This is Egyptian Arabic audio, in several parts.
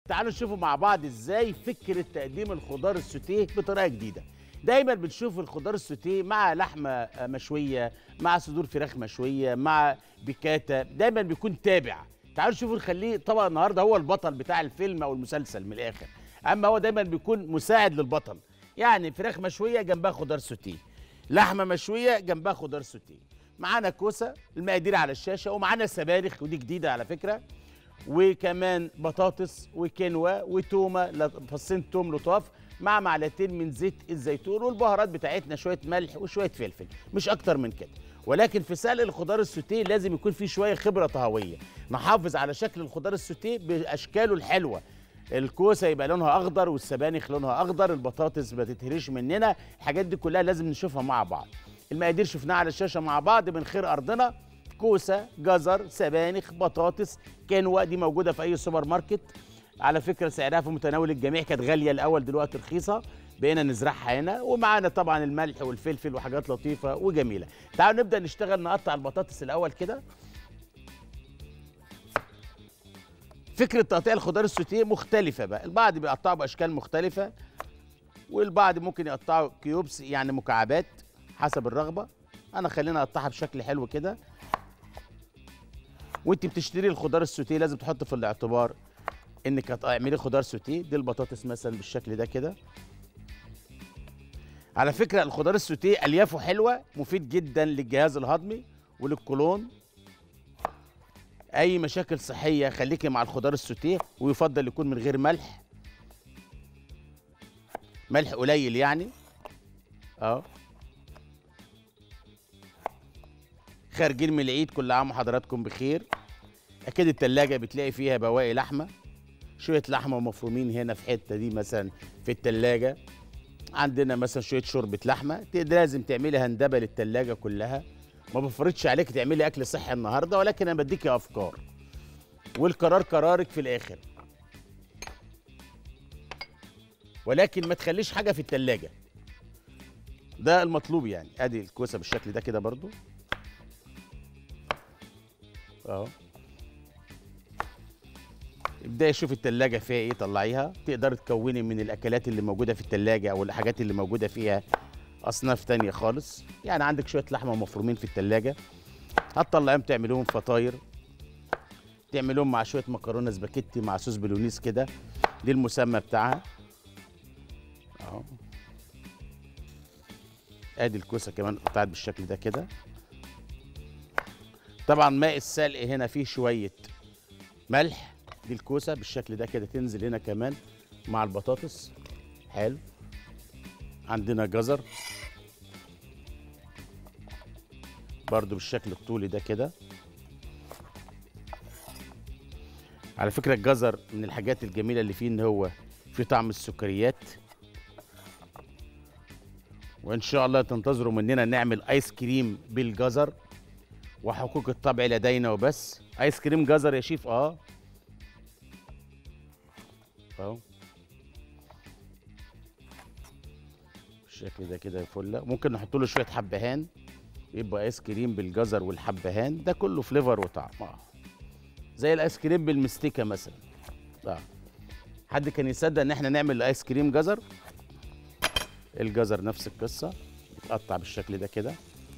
تعالوا نشوفوا مع بعض ازاي فكره تقديم الخضار السوتيه بطريقه جديده دايما بنشوف الخضار السوتيه مع لحمه مشويه مع صدور فراخ مشويه مع بيكاتا دايما بيكون تابع تعالوا شوفوا نخليه طبعا النهارده هو البطل بتاع الفيلم او المسلسل من الاخر اما هو دايما بيكون مساعد للبطل يعني فراخ مشويه جنبها خضار سوتيه لحمه مشويه جنبها خضار سوتيه معانا كوسه المقادير على الشاشه ومعانا سبانخ ودي جديده على فكره وكمان بطاطس وكنوة وتومة ل- فصين توم لطاف مع معلقتين من زيت الزيتون والبهارات بتاعتنا شوية ملح وشوية فلفل مش أكتر من كده ولكن في سلق الخضار السوتيه لازم يكون فيه شوية خبرة طهوية نحافظ على شكل الخضار السوتيه بأشكاله الحلوة الكوسه يبقى لونها اخضر والسبانخ لونها اخضر البطاطس ما تتهريش مننا الحاجات دي كلها لازم نشوفها مع بعض المقادير شفناها على الشاشه مع بعض من خير ارضنا كوسه جزر سبانخ بطاطس كنوة دي موجوده في اي سوبر ماركت على فكره سعرها في متناول الجميع كانت غاليه الاول دلوقتي رخيصه بقينا نزرعها هنا ومعانا طبعا الملح والفلفل وحاجات لطيفه وجميله تعالوا نبدا نشتغل نقطع البطاطس الاول كده فكره تقطيع الخضار السوتيه مختلفه بقى البعض بيقطعه باشكال مختلفه والبعض ممكن يقطعه كيوبس يعني مكعبات حسب الرغبه انا خلينا اقطعها بشكل حلو كده وانت بتشتري الخضار السوتيه لازم تحط في الاعتبار انك هتعملي خضار سوتيه دي البطاطس مثلا بالشكل ده كده على فكره الخضار السوتيه اليافه حلوه مفيد جدا للجهاز الهضمي وللقولون اي مشاكل صحيه خليكي مع الخضار السوتيه ويفضل يكون من غير ملح ملح قليل يعني اه خارجين من العيد كل عام وحضراتكم بخير اكيد التلاجة بتلاقي فيها بواقي لحمه شويه لحمه مفرومين هنا في حته دي مثلا في التلاجة عندنا مثلا شويه شوربه لحمه ت- لازم تعملي هندبه للتلاجة كلها ما بفرضش عليك تعملي اكل صحي النهارده ولكن انا بديكي افكار والقرار قرارك في الاخر ولكن ما تخليش حاجه في التلاجة ده المطلوب يعني ادي الكوسه بالشكل ده كده برضو اهو ابداي شوفي التلاجة فيها ايه طلعيها تقدري تكوني من الاكلات اللي موجوده في التلاجة او الحاجات اللي موجوده فيها اصناف تانية خالص يعني عندك شويه لحمه مفرومين في التلاجة هتطلعيهم تعملوهم فطاير تعملوهم مع شويه مكرونه سباكيتي مع صوص بولونيز كده دي المسمى بتاعها اهو ادي الكوسه كمان قطعت بالشكل ده كده طبعا ماء السلق هنا فيه شويه ملح دي الكوسه بالشكل ده كده تنزل هنا كمان مع البطاطس حلو عندنا جزر برضو بالشكل الطولي ده كده على فكرة الجزر من الحاجات الجميلة اللي فيه ان هو فيه طعم السكريات وان شاء الله تنتظروا مننا نعمل ايس كريم بالجزر وحقوق الطبع لدينا وبس ايس كريم جزر يا شيف اه اهو بالشكل ده كده فله ممكن نحط له شويه حبهان يبقى ايس كريم بالجزر والحبهان ده كله فليفر وطعم اه زي الايس كريم بالمستيكه مثلا اه حد كان يصدق ان احنا نعمل ايس كريم جزر الجزر نفس القصه يتقطع بالشكل ده كده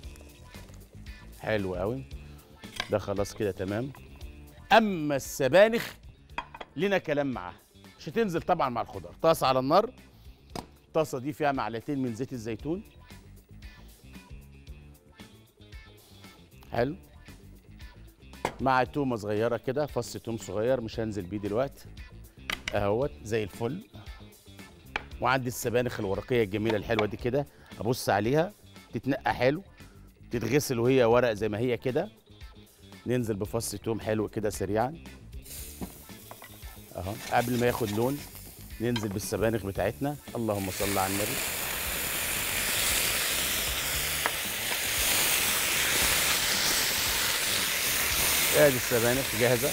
حلو قوي ده خلاص كده تمام اما السبانخ لنا كلام معاها مش هتنزل طبعا مع الخضار طاسه على النار الطاسه دي فيها معلقتين من زيت الزيتون حلو مع تومه صغيره كده فص توم صغير مش هنزل بيه دلوقتي اهوت زي الفل وعندي السبانخ الورقيه الجميله الحلوه دي كده ابص عليها تتنقى حلو تتغسل وهي ورق زي ما هي كده ننزل بفص توم حلو كده سريعا اهو قبل ما ياخد لون ننزل بالسبانخ بتاعتنا اللهم صل على النبي ادي السبانخ جاهزه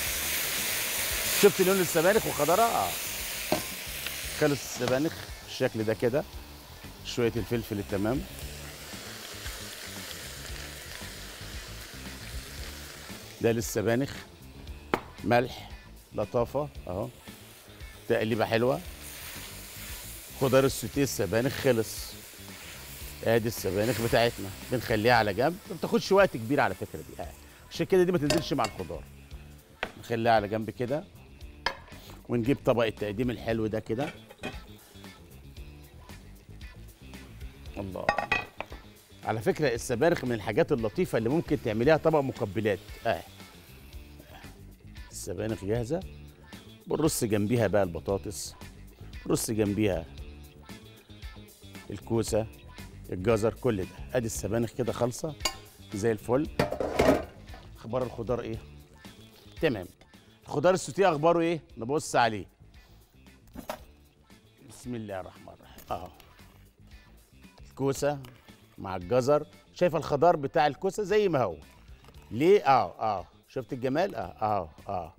شفت لون السبانخ وخضرها اه خلص السبانخ بالشكل ده كده شويه الفلفل التمام ده للسبانخ ملح لطافه اهو تقليبه حلوه خضار السوتيه السبانخ خلص ادي السبانخ بتاعتنا بنخليها على جنب ما بتاخدش وقت كبير على فكره دي آه. عشان كده دي ما تنزلش مع الخضار نخليها على جنب كده ونجيب طبق التقديم الحلو ده كده الله على فكره السبانخ من الحاجات اللطيفه اللي ممكن تعمليها طبق مقبلات اه السبانخ جاهزه بنرص جنبيها بقى البطاطس رص جنبيها الكوسه الجزر كل ده ادي السبانخ كده خالصه زي الفل اخبار الخضار ايه تمام الخضار السوتيه اخباره ايه نبص عليه بسم الله الرحمن الرحيم اهو الكوسه مع الجزر شايف الخضار بتاع الكوسه زي ما هو ليه اه اه شفت الجمال اه اه اه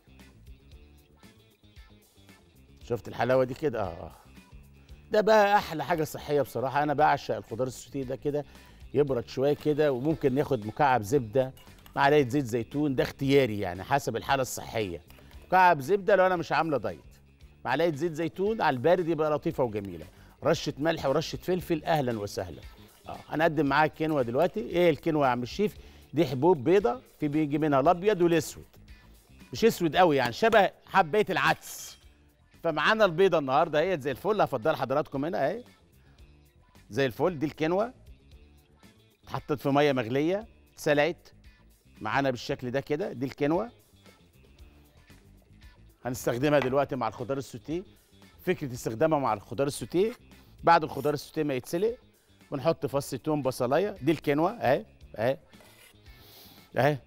شفت الحلاوه دي كده اه اه ده بقى احلى حاجه صحيه بصراحه انا بعشق الخضار السوتيه ده كده يبرد شويه كده وممكن ناخد مكعب زبده معلقه زيت زيتون ده اختياري يعني حسب الحاله الصحيه مكعب زبده لو انا مش عامله دايت معلقه زيت زيتون على البارد يبقى لطيفه وجميله رشه ملح ورشه فلفل اهلا وسهلا اه هنقدم معاك كينوا دلوقتي ايه الكينوا يا عم الشيف دي حبوب بيضه في بيجي منها الابيض والاسود مش اسود قوي يعني شبه حبايه العدس فمعانا البيضه النهارده اهي زي الفل هفضل حضراتكم هنا اهي زي الفل دي الكنوه اتحطت في ميه مغليه اتسلقت معانا بالشكل ده كده دي الكنوه هنستخدمها دلوقتي مع الخضار السوتيه فكره استخدامها مع الخضار السوتيه بعد الخضار السوتيه ما يتسلق بنحط فص توم بصلايه دي الكنوه اهي اهي اهي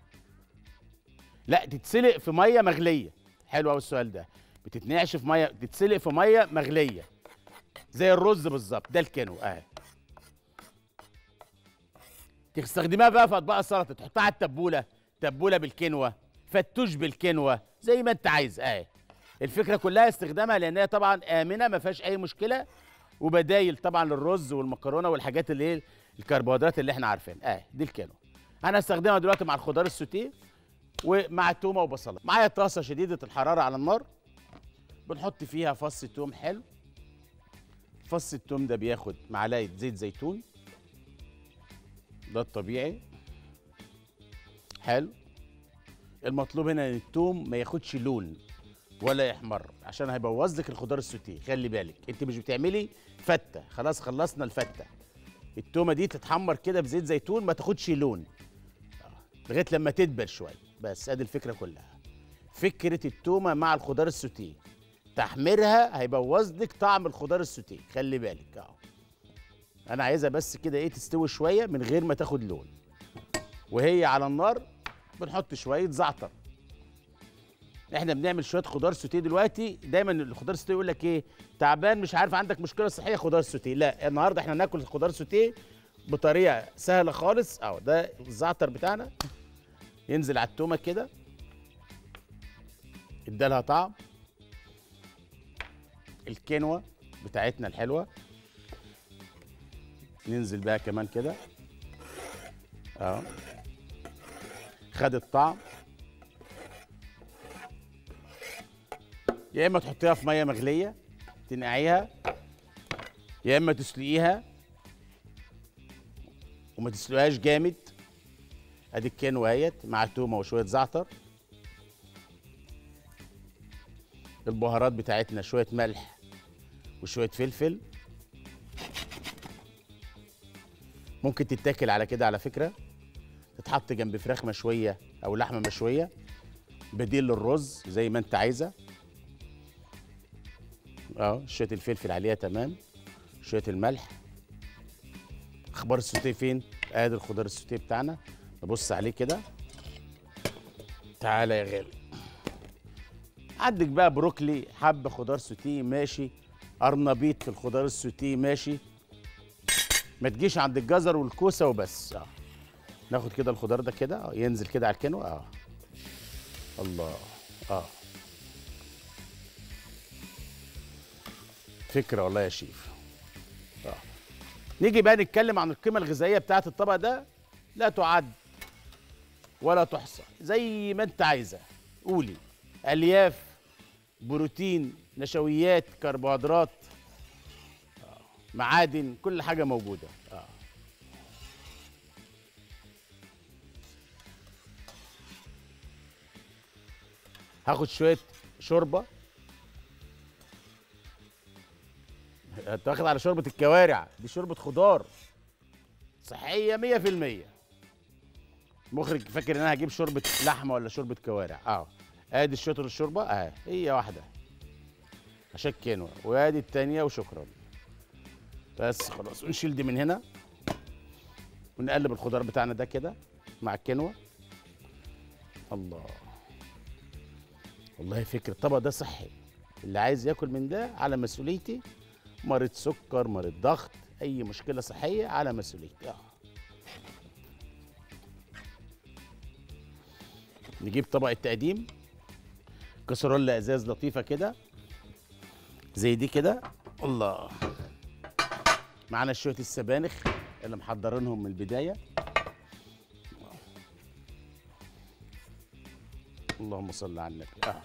لا تتسلق في ميه مغليه حلو قوي السؤال ده بتتنقعش في ميه تتسلق في ميه مغليه زي الرز بالظبط ده الكينو اهي تستخدمها بقى في اطباق السلطه تحطها على التبوله تبوله بالكنوه فتوش بالكنوه زي ما انت عايز اهي الفكره كلها استخدامها لان هي طبعا امنه ما فيهاش اي مشكله وبدايل طبعا للرز والمكرونه والحاجات اللي هي الكربوهيدرات اللي احنا عارفينها اهي دي الكينو انا هستخدمها دلوقتي مع الخضار السوتيه ومع التومه وبصله معايا طاسه شديده الحراره على النار بنحط فيها فص توم حلو فص التوم ده بياخد معلقه زيت زيتون ده الطبيعي حلو المطلوب هنا ان التوم ما ياخدش لون ولا يحمر عشان هيبوظ لك الخضار السوتيه خلي بالك انت مش بتعملي فته خلاص خلصنا الفته التومه دي تتحمر كده بزيت زيتون ما تاخدش لون لغايه لما تدبل شويه بس ادي الفكره كلها فكره التومه مع الخضار السوتيه تحميرها هيبوظ لك طعم الخضار السوتيه خلي بالك اهو انا عايزها بس كده ايه تستوي شويه من غير ما تاخد لون وهي على النار بنحط شويه زعتر احنا بنعمل شويه خضار سوتيه دلوقتي دايما الخضار السوتيه يقول لك ايه تعبان مش عارف عندك مشكله صحيه خضار سوتيه لا النهارده احنا ناكل الخضار سوتيه بطريقه سهله خالص اهو ده الزعتر بتاعنا ينزل على التومه كده ادالها طعم الكينوا بتاعتنا الحلوه ننزل بقى كمان كده اهو خد الطعم يا اما تحطيها في ميه مغليه تنقعيها يا اما تسلقيها وما تسلقهاش جامد ادي الكينوا اهيت مع تومه وشويه زعتر البهارات بتاعتنا شويه ملح وشويه فلفل ممكن تتاكل على كده على فكره تتحط جنب فراخ مشويه او لحمه مشويه بديل للرز زي ما انت عايزه اه شويه الفلفل عليها تمام شويه الملح اخبار السوتيه فين ادي الخضار السوتيه بتاعنا نبص عليه كده تعالى يا غالي عندك بقى بروكلي حب خضار سوتيه ماشي قرنبيط في الخضار السوتيه ماشي ما تجيش عند الجزر والكوسه وبس اه ناخد كده الخضار ده كده اه ينزل كده على الكينو اه الله اه فكره والله يا شيف اه نيجي بقى نتكلم عن القيمه الغذائيه بتاعه الطبق ده لا تعد ولا تحصى زي ما انت عايزه قولي الياف بروتين نشويات كربوهيدرات آه. معادن كل حاجه موجوده آه. هاخد شويه شوربه انت واخد على شوربه الكوارع دي شوربه خضار صحيه 100% مخرج فاكر ان انا هجيب شوربه لحمه ولا شوربه كوارع اه ادي الشطر الشوربه اه هي واحده عشان كينوا وادي التانية وشكرا بس خلاص ونشيل دي من هنا ونقلب الخضار بتاعنا ده كده مع الكينوا الله والله فكرة الطبق ده صحي اللي عايز ياكل من ده على مسؤوليتي مريض سكر مريض ضغط اي مشكله صحيه على مسؤوليتي آه. نجيب طبق التقديم كسرولة ازاز لطيفه كده زي دي كده الله معانا شويه السبانخ اللي محضرينهم من البدايه اللهم صل على النبي آه.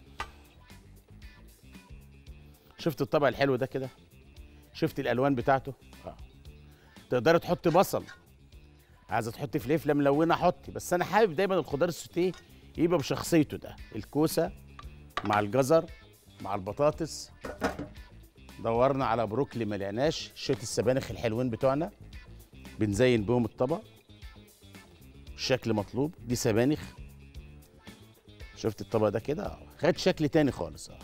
شفت الطبق الحلو ده كده شفت الالوان بتاعته اه تقدري تحطي بصل عايزه تحطي فلفله ملونه حطي بس انا حابب دايما الخضار السوتيه يبقى بشخصيته ده الكوسه مع الجزر مع البطاطس دورنا على بروكلي ما لقيناش شويه السبانخ الحلوين بتوعنا بنزين بهم الطبق الشكل مطلوب دي سبانخ شفت الطبق ده كده اه خد شكل تاني خالص اه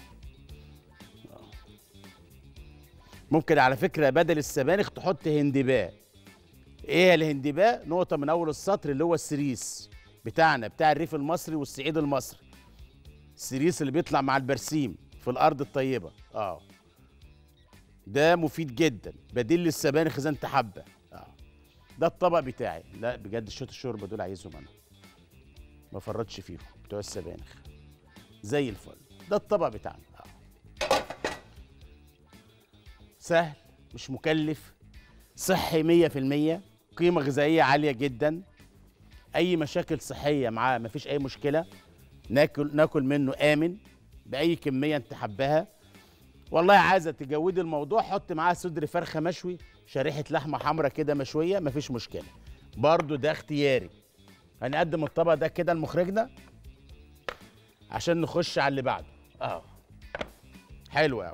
ممكن على فكره بدل السبانخ تحط هندباء ايه الهندباء نقطه من اول السطر اللي هو السريس بتاعنا بتاع الريف المصري والصعيد المصري السريس اللي بيطلع مع البرسيم في الارض الطيبه اه ده مفيد جدا بديل للسبانخ اذا انت حابه اه ده الطبق بتاعي لا بجد شويه الشوربه دول عايزهم انا ما فرطش فيهم بتوع السبانخ زي الفل ده الطبق بتاعنا آه. سهل مش مكلف صحي مية في المية قيمة غذائية عالية جدا أي مشاكل صحية معاه مفيش أي مشكلة ناكل ناكل منه آمن بأي كمية أنت حباها والله عايزة تجودي الموضوع حط معاه صدر فرخة مشوي شريحة لحمة حمرا كده مشوية مفيش مشكلة برضو ده اختياري هنقدم الطبق ده كده لمخرجنا عشان نخش على اللي بعده اه حلو قوي